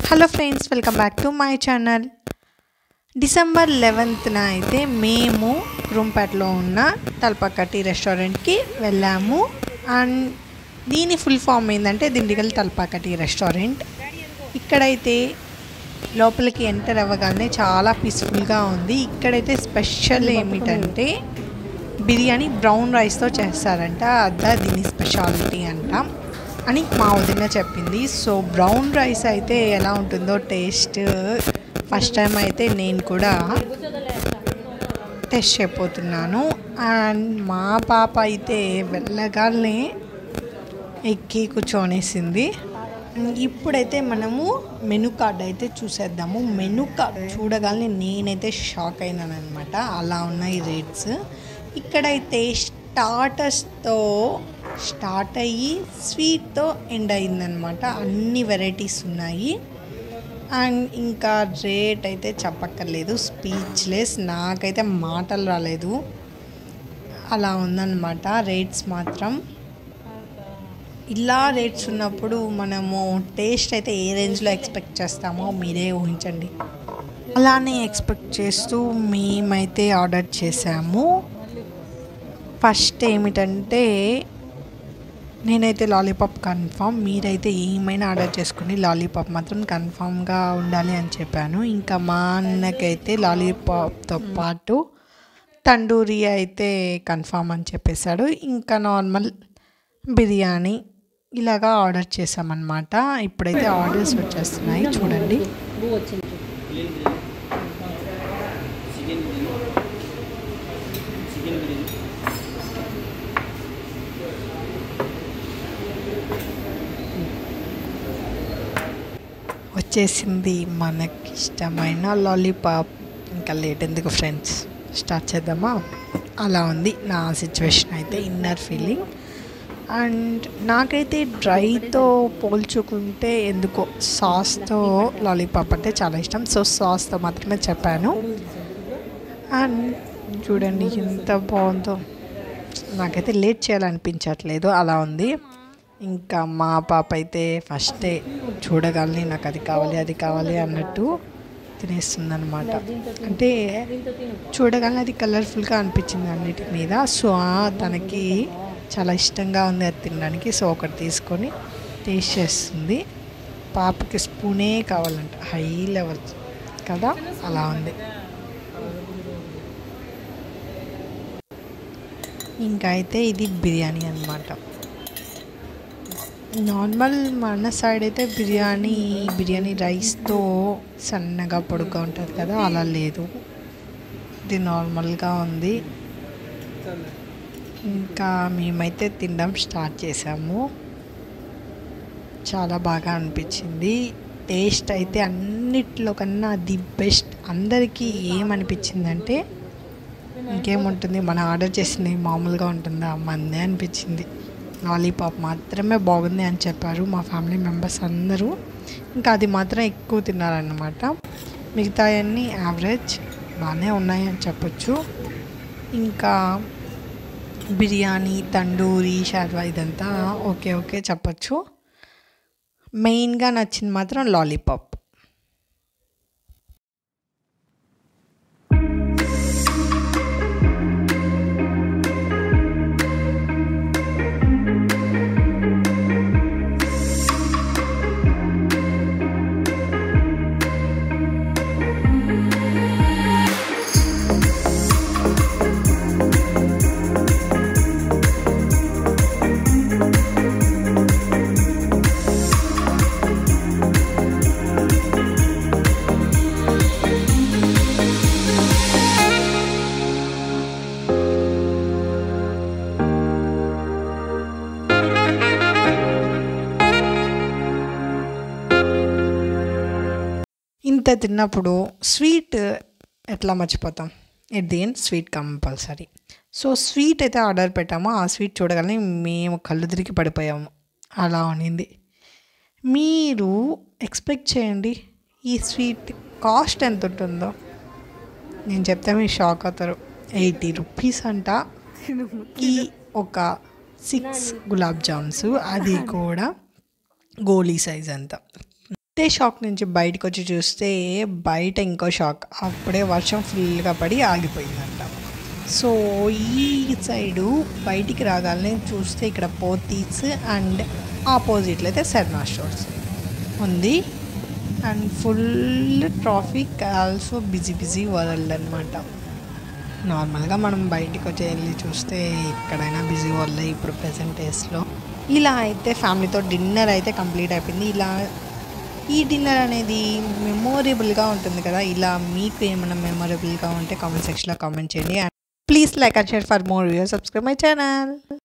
hello friends welcome back to my channel December లెవెన్త్న అయితే మేము రూంపేటలో ఉన్న తలపక్కటి రెస్టారెంట్కి వెళ్ళాము అండ్ దీని ఫుల్ ఫామ్ ఏంటంటే దిండిగల్ తలపాకటి రెస్టారెంట్ ఇక్కడైతే లోపలికి ఎంటర్ అవ్వగానే చాలా పీస్ఫుల్గా ఉంది ఇక్కడైతే స్పెషల్ ఏమిటంటే బిర్యానీ బ్రౌన్ రైస్తో చేస్తారంట అదా దీని స్పెషాలిటీ అంట అని మా వదిన చెప్పింది సో బ్రౌన్ రైస్ అయితే ఎలా ఉంటుందో టేస్ట్ ఫస్ట్ టైం అయితే నేను కూడా టెస్ట్ చేయబోతున్నాను అండ్ మా పాప అయితే వెళ్ళగానే ఎక్కి కూర్చోనేసింది ఇప్పుడైతే మనము మెనూ కార్డ్ అయితే చూసేద్దాము మెనూ కార్డ్ చూడగానే నేనైతే షాక్ అయినాను అనమాట అలా ఉన్నాయి రేట్స్ ఇక్కడైతే స్టార్టర్స్తో స్టార్ట్ అయ్యి స్వీట్తో ఎండ్ అయిందనమాట అన్ని వెరైటీస్ ఉన్నాయి అండ్ ఇంకా రేట్ అయితే చెప్పక్కర్లేదు స్పీచ్లెస్ నాకైతే మాటలు రాలేదు అలా ఉందన్నమాట రేట్స్ మాత్రం ఇలా రేట్స్ ఉన్నప్పుడు మనము టేస్ట్ అయితే ఏ రేంజ్లో ఎక్స్పెక్ట్ చేస్తామో మీరే ఊహించండి అలానే ఎక్స్పెక్ట్ చేస్తూ మేమైతే ఆర్డర్ చేసాము ఫస్ట్ ఏమిటంటే నేనైతే లాలీపాప్ కన్ఫామ్ మీరైతే ఏమైనా ఆర్డర్ చేసుకుని లాలీపాప్ మాత్రం కన్ఫామ్గా ఉండాలి అని చెప్పాను ఇంకా మా అన్నకైతే లాలీపాప్తో పాటు తండూరి అయితే కన్ఫామ్ అని చెప్పేశాడు ఇంకా నార్మల్ బిర్యానీ ఇలాగా ఆర్డర్ చేసామన్నమాట ఇప్పుడైతే ఆర్డర్స్ వచ్చేస్తున్నాయి చూడండి వచ్చేసింది మనకి ఇష్టమైన లాలీపాప్ ఇంకా లేట్ ఎందుకు ఫ్రెండ్స్ స్టార్ట్ చేద్దామా అలా ఉంది నా సిచ్యువేషన్ అయితే ఇన్నర్ ఫీలింగ్ అండ్ నాకైతే డ్రైతో పోల్చుకుంటే ఎందుకో సాస్తో లాలీపాప్ అంటే చాలా ఇష్టం సో సాస్తో మాత్రమే చెప్పాను అండ్ చూడండి ఎంత బాగుందో నాకైతే లేట్ చేయాలనిపించట్లేదు అలా ఉంది ఇంకా మా పాప అయితే ఫస్టే చూడగానే నాకు అది కావాలి అది కావాలి అన్నట్టు తినేస్తుంది అనమాట అంటే చూడగానే అది కలర్ఫుల్గా అనిపించింది అన్నిటి మీద సో తనకి చాలా ఇష్టంగా ఉంది అది తినడానికి సో ఒకటి తీసుకొని టేస్ట్ చేస్తుంది పాపకి స్పూనే కావాలంట హై లెవెల్ కదా అలా ఉంది ఇంకా అయితే ఇది బిర్యానీ అనమాట నార్మల్ మన సైడ్ అయితే బిర్యానీ బిర్యానీ రైస్తో సన్నగా పొడుగ్గా ఉంటుంది కదా అలా లేదు ఇది నార్మల్గా ఉంది ఇంకా మేమైతే తినడం స్టార్ట్ చేసాము చాలా బాగా అనిపించింది టేస్ట్ అయితే అన్నిట్లో కన్నా ది బెస్ట్ అందరికీ ఏమనిపించిందంటే ఇంకేముంటుంది మనం ఆర్డర్ చేసింది మామూలుగా ఉంటుందా మందే అనిపించింది లాలీపాప్ మాత్రమే బాగుంది అని చెప్పారు మా ఫ్యామిలీ మెంబర్స్ అందరూ ఇంకా అది మాత్రం ఎక్కువ తిన్నారన్నమాట మిగతా అన్నీ యావరేజ్ బాగానే ఉన్నాయి అని చెప్పొచ్చు ఇంకా బిర్యానీ తండూరి షార్వా ఇదంతా ఓకే ఓకే చెప్పచ్చు మెయిన్గా నచ్చింది మాత్రం లాలీపాప్ ఇంత తిన్నప్పుడు స్వీట్ ఎట్లా మర్చిపోతాం at the end sweet compulsory so sweet అయితే ఆర్డర్ పెట్టాము ఆ స్వీట్ చూడగానే మేము కళ్ళు తిరిగి పడిపోయాము అలా ఉన్నింది మీరు ఎక్స్పెక్ట్ చేయండి ఈ స్వీట్ కాస్ట్ ఎంత ఉంటుందో నేను చెప్తే మీరు షాక్ అవుతారు ఎయిటీ రూపీస్ అంట ఈ ఒక సిక్స్ గులాబ్ జామ్స్ అది కూడా గోలీ సైజ్ అంత అదే షాక్ నుంచి బయటకు వచ్చి చూస్తే బయట ఇంకో షాక్ అప్పుడే వర్షం ఫుల్గా పడి ఆగిపోయిందంట సో ఈ సైడు బయటికి రాగానే చూస్తే ఇక్కడ పోతీస్ అండ్ ఆపోజిట్లో అయితే శర్మా స్టోర్స్ ఉంది and full traffic also busy busy world అనమాట నార్మల్గా మనం బయటికి వచ్చి వెళ్ళి చూస్తే ఎక్కడైనా బిజీ వరల్డ్ ఇప్పుడు ప్రజెంట్ డేస్లో ఇలా అయితే ఫ్యామిలీతో డిన్నర్ అయితే కంప్లీట్ అయిపోయింది ఇలా ఈ డిన్నర్ అనేది మెమోరబుల్గా ఉంటుంది కదా ఇలా మీకు ఏమైనా మెమొరబుల్గా ఉంటే కామెంట్ సెక్షన్లో కామెంట్ చేయండి and please like and share for more views subscribe my channel